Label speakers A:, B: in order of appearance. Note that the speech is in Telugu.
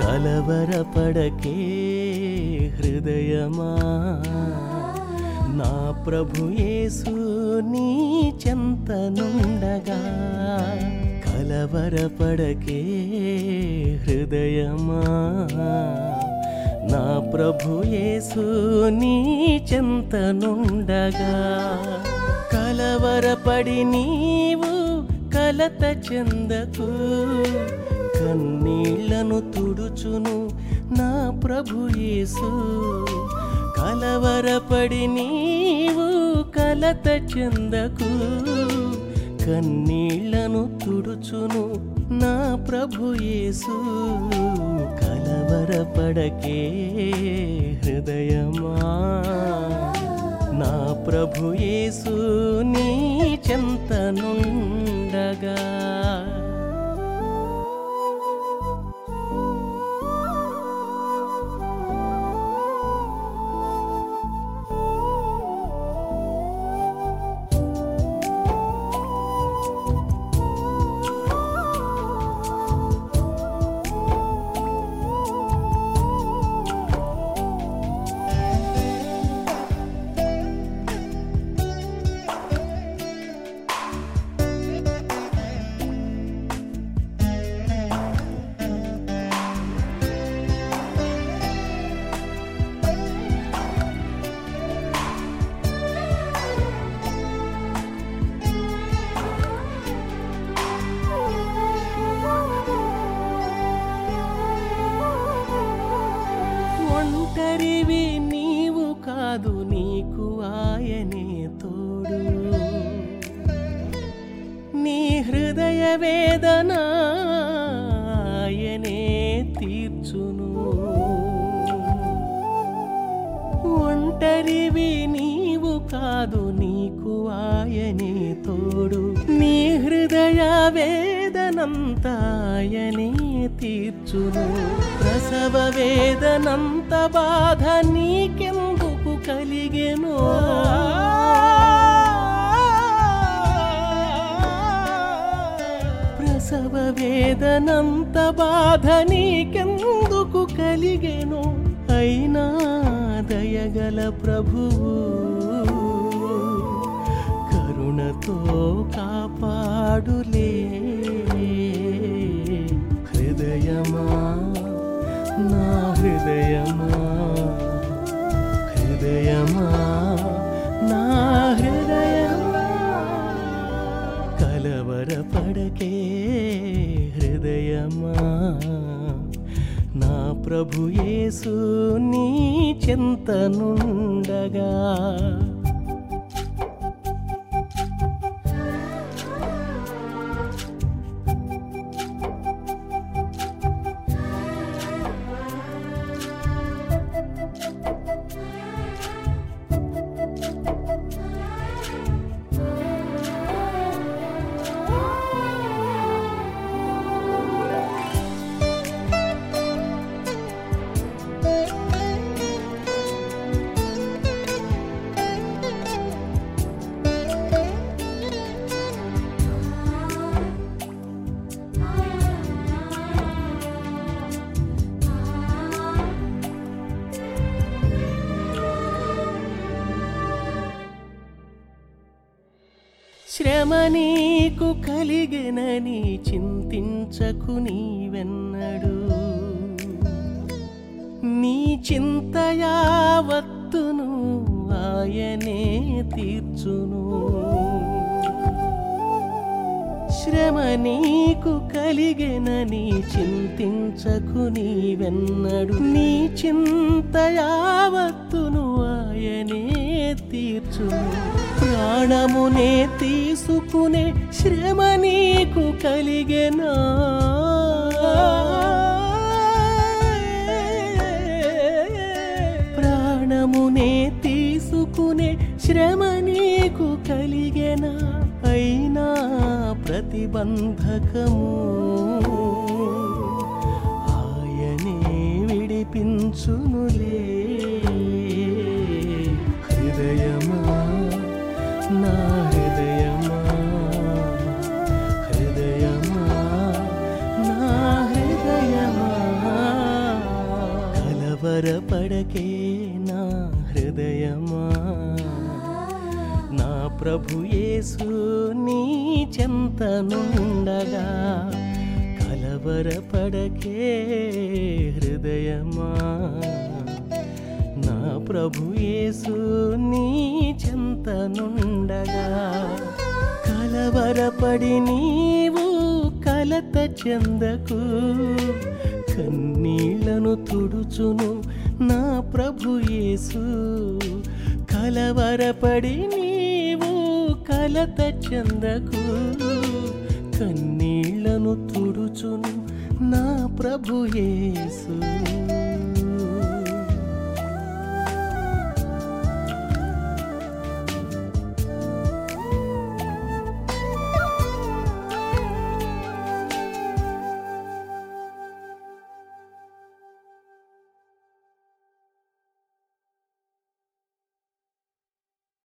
A: కలవరపడకే హృదయమా నా ప్రభు యేసు నీ చెంతనుండగా కలవరపడకే హృదయమా నా ప్రభు యేసు నీ చెంతనుండగా కలవరపడి నీవు కలత చెందకు కన్నీళ్లను తుడుచును నా ప్రభు యేసు కలవరపడి నీవు కలత చెందకు కన్నీళ్లను తుడుచును నా ప్రభు యేసు కలవరపడకే హృదయమా నా ప్రభు యేసు నీ చెంతనుండగా ఒంటరివి నీవు కాదు నీకు ఆయనే తోడు నీ హృదయ వేదన ఆయనే తీర్చును ఒంటరివి నీవు కాదు నీకు ఆయనే తోడు నీ హృదయ వేదనంతా ఆయనే తీర్చును ప్రసవ వేదనంత బాధ నీకెందుకు కలిగెను ప్రసవ వేదనంత బాధ నీకెందుకు కలిగెను అయినా దయగల ప్రభువు కరుణతో కాపాడులే హృదయమా నా హృదయమా హృదయమా నా హృదయమా కలవరపడకే హృదయమా నా ప్రభు యేసు నీ చింతనుండగా శ్రమ నీకు కలిగెనని చింతించకు నీవెన్నడు నీ చింత యావత్తును ఆయనే తీర్చును శ్రమ నీకు కలిగెనని చింతించకు నీవెన్నడు నీ చింత యావత్తును ఆయనే తీర్చును ప్రాణమునే తీసుకునే శ్రమ నీకు కలిగెనా ప్రాణమునే తీసుకునే శ్రమ నీకు కలిగెనా అయినా ప్రతిబంధకము ఆయనే విడిపించునులే హృదయమా నా హృదయమా హృదయమా నా హృదయమా కలవరపడకే నా హృదయమా నా ప్రభు యేసు నీ చెంతనుండగా కలవరపడకే హృదయమా నా ప్రభు యేసు నీ చెంతనుండగా కలవరపడి నీవు కలత చెందకు కన్నీళ్లను తుడుచును నా ప్రభు యేసు కలవరపడి నీవు కలత చెందకు కన్నీళ్లను తుడుచును నా ప్రభు యేసు